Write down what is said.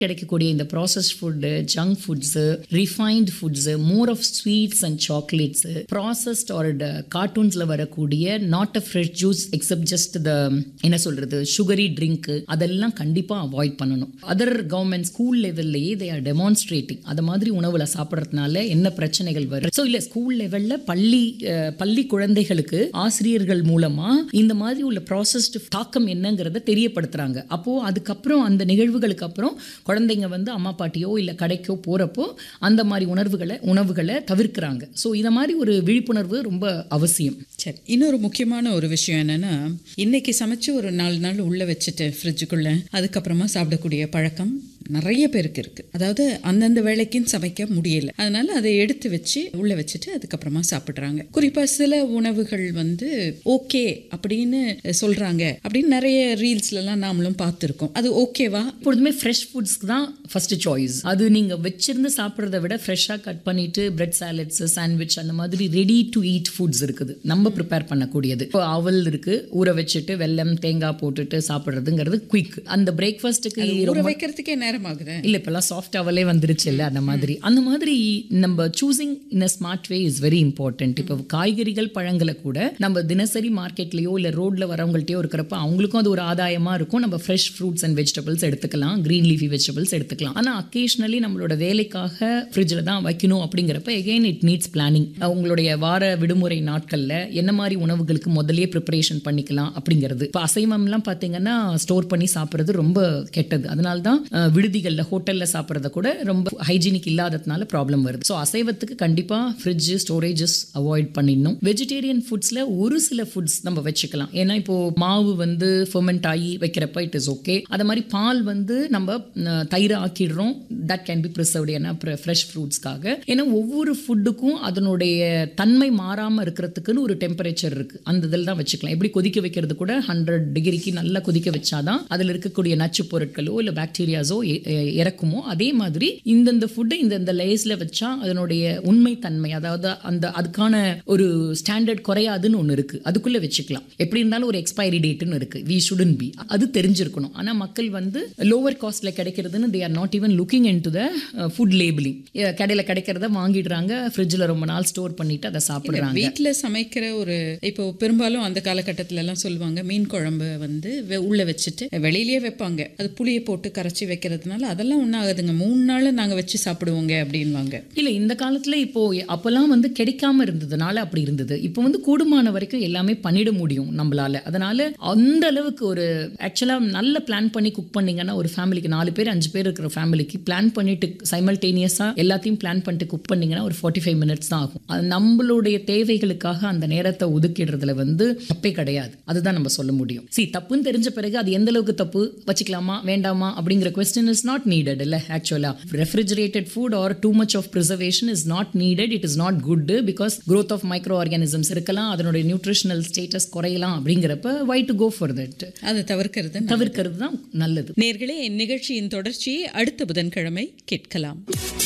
கிடைக்கக்கூடிய இந்த processed food junk foods refined foods more of sweets and chocolates processed or கார்ட்டூன்ஸில் வரக்கூடிய not a fresh juice except just the என்ன சொல்கிறது sugary drink அதெல்லாம் கண்டிப்பாக அவாய்ட் பண்ணணும் அதர் கவர்மெண்ட் ஸ்கூல் லெவல்லையே தே ஆர் டெமான்ஸ்ட்ரேட்டிங் அதை மாதிரி உணவில் சாப்பிட்றதுனால என்ன பிரச்சனைகள் வரும் ஸோ இல்லை ஸ்கூல் லெவலில் பள்ளி அஹ், பள்ளி குழந்தைகளுக்கு ஆசிரியர்கள் மூலமாக இந்த மாதிரி உள்ள ப்ராசஸ்டு தாக்கம் என்னங்கிறத தெரியப்படுத்துகிறாங்க அப்போது அதுக்கப்புறம் அந்த நிகழ்வுகளுக்கு அப்புறம் குழந்தைங்க வந்து அம்மா பாட்டியோ இல்லை கடைக்கோ போகிறப்போ அந்த மாதிரி உணர்வுகளை உணவுகளை தவிர்க்கிறாங்க ஸோ இதை மாதிரி ஒரு விழிப்புணர்வு ரொம்ப அவசியம் சரி இன்னொரு முக்கியமான ஒரு விஷயம் என்னன்னா இன்னைக்கு சமைச்சு ஒரு நாலு நாள் உள்ள வச்சுட்டு ஃப்ரிட்ஜுக்குள்ள அதுக்கப்புறமா சாப்பிடக்கூடிய பழக்கம் நிறைய பேருக்கு இருக்கு அதாவது அந்தந்த வேலைக்குன்னு சமைக்க முடியல அதனால அதை எடுத்து வச்சு உள்ள வச்சுட்டு அதுக்கப்புறமா சாப்பிடுறாங்க குறிப்பா சில உணவுகள் வந்து ஓகே அப்படின்னு சொல்றாங்க அப்படின்னு நிறைய ரீல்ஸ்ல எல்லாம் நாமளும் பார்த்துருக்கோம் அது ஓகேவா எப்பொழுதுமே ஃப்ரெஷ் ஃபுட்ஸ்க்கு தான் ஃபர்ஸ்ட் சாய்ஸ் அது நீங்கள் வச்சிருந்து சாப்பிட்றத விட ஃப்ரெஷ்ஷாக கட் பண்ணிட்டு பிரெட் சாலட்ஸ் சாண்ட்விச் அந்த மாதிரி ரெடி டு ஈட் ஃபுட்ஸ் இருக்குது நம்ம ப்ரிப்பேர் பண்ணக்கூடியது இப்போ அவல் இருக்கு ஊற வச்சுட்டு வெல்லம் தேங்காய் போட்டுட்டு சாப்பிட்றதுங்கிறது குயிக் அந்த பிரேக்ஃபாஸ்ட்டுக்கு ஊற வைக்கிறதுக்கே நேரம் ஆகுது இல்ல இப்பெல்லாம் சாஃப்ட் அவலே வந்துருச்சு இல்ல அந்த மாதிரி அந்த மாதிரி நம்ம choosing in a smart way is very important இப்போ காய்கறிகள் பழங்களை கூட நம்ம தினசரி மார்க்கெட்லயோ இல்ல ரோட்ல வரவங்கள்ட்டயோ இருக்கிறப்ப அவங்களுக்கும் அது ஒரு ஆதாயமா இருக்கும் நம்ம ஃப்ரெஷ் ஃப்ரூட்ஸ் அண்ட் வெஜிடபிள்ஸ் எடுத்துக்கலாம் கிரீன் லீஃபி வெஜிடபிள்ஸ் எடுத்துக்கலாம் ஆனா அக்கேஷனலி நம்மளோட வேலைக்காக ஃப்ரிட்ஜில் தான் வைக்கணும் அப்படிங்கிறப்ப எகைன் இட் நீட்ஸ் பிளானிங் உங்களுடைய வார விடுமுறை நாட்கள்ல என்ன மாதிரி உணவுகளுக்கு முதல்லயே ப்ரிப்பரேஷன் பண்ணிக்கலாம் அப்படிங்கிறது இப்போ அசைவம்லாம் பார்த்தீங்கன்னா ஸ்டோர் பண்ணி சாப்பிட்றது ரொம்ப கெட்டது அதனால தான் அஹ், விடுதிகளில் ஹோட்டலில் சாப்பிட்றத கூட ரொம்ப ஹைஜீனிக் இல்லாததுனால ப்ராப்ளம் வருது ஸோ அசைவத்துக்கு கண்டிப்பாக ஃப்ரிட்ஜ் ஸ்டோரேஜஸ் அவாய்ட் பண்ணிடணும் வெஜிடேரியன் ஃபுட்ஸில் ஒரு சில ஃபுட்ஸ் நம்ம வச்சுக்கலாம் ஏன்னா இப்போ மாவு வந்து ஃபெர்மெண்ட் ஆகி வைக்கிறப்ப இட் இஸ் ஓகே அது மாதிரி பால் வந்து நம்ம அஹ், தயிர் ஆக்கிடுறோம் தட் கேன் பி ப்ரிசர்வ்டு ஏன்னா ஃப்ரெஷ் ஃப்ரூட்ஸ்க்காக ஏன்னா ஒவ்வொரு ஃபுட்டுக்கும் அதனுடைய தன்மை மாறாமல் இருக்கிறதுக்குன்னு ஒரு டெம்பரேச்சர் இருக்கு அந்த இதில் தான் வச்சுக்கலாம் எப்படி கொதிக்க வைக்கிறது கூட ஹண்ட்ரட் டிகிரிக்கு நல்லா கொதிக்க வச்சாதான் அதில் இருக்கக்கூடிய நச்சு பொருட்களோ இல்லை பாக்டீரியாஸோ இறக்குமோ அதே மாதிரி இந்தந்த ஃபுட்டு இந்தந்த லேஸில் வச்சா அதனுடைய உண்மை தன்மை அதாவது அந்த அதுக்கான ஒரு ஸ்டாண்டர்ட் குறையாதுன்னு ஒன்று இருக்கு அதுக்குள்ள வச்சுக்கலாம் எப்படி இருந்தாலும் ஒரு எக்ஸ்பைரி டேட்னு இருக்கு வி ஷுடன் பி அது தெரிஞ்சிருக்கணும் ஆனால் மக்கள் வந்து லோவர் காஸ்ட்ல கிடைக்கிறதுன்னு they are not even looking into the food labelling கடையில் கிடைக்கிறத வாங்கிடுறாங்க ஃப்ரிட்ஜில் ரொம்ப நாள் ஸ்டோர் பண்ணிட்டு அதை சாப்பிடுறாங்க வீட்ல சமைக்கிற ஒரு இப்போ பெரும்பாலும் அந்த காலகட்டத்துல எல்லாம் சொல்லுவாங்க மீன் குழம்பு வந்து வெ- உள்ள வச்சுட்டு வெளியிலேயே வைப்பாங்க அது புளியை போட்டு கரைச்சி வைக்கிறதுனால அதெல்லாம் ஒன்றும் ஆகுதுங்க மூணு நாள் நாங்க வச்சு சாப்பிடுவோங்க அப்படின்வாங்க இல்ல இந்த காலத்துல இப்போ அப்பெல்லாம் வந்து கிடைக்காம இருந்ததுனால அப்படி இருந்தது இப்போ வந்து கூடுமான வரைக்கும் எல்லாமே பண்ணிட முடியும் நம்மளால அதனால அந்த அளவுக்கு ஒரு ஆக்சுவலா நல்ல பிளான் பண்ணி குக் பண்ணீங்கன்னா ஒரு ஃபேமிலிக்கு நாலு பேர் அஞ்சு பேர் இருக்கிற ஃபேமிலிக்கு பிளான் பண்ணிட்டு சைமல்டேனியஸா எல்லாத்தையும் பிளான் பண்ணிட்டு குக் பண்ணீங்கன்னா ஒரு ஃபார்ட்டி ஃபைவ் மினிட்ஸ் தான் ஆகும் அது நம்மளுடைய தேவைகளுக்காக அந்த நேரத்தை ஒதுக்கிடுறதுல வந்து தப்பே கிடையாது அதுதான் நம்ம சொல்ல முடியும் சி தப்புன்னு தெரிஞ்ச பிறகு அது எந்த அளவுக்கு தப்பு வச்சுக்கலாமா வேண்டாமா அப்படிங்கிற கொஸ்டின் இஸ் நாட் நீடட் இல்ல actually refrigerated food or too much of preservation is not needed it is not good because growth of micro organisms இருக்கலாம் அதனுடைய நியூட்ரிஷனல் ஸ்டேட்டஸ் குறையலாம் அப்படிங்கிறப்ப why to go for that அதை தவிர்க்கிறது தவிர்க்கிறது தான் நல்லது நேர்களே இந்நிகழ்ச்சியின் தொடர்ச்சியை அடுத்த புதன்கிழமை கேட்கலாம்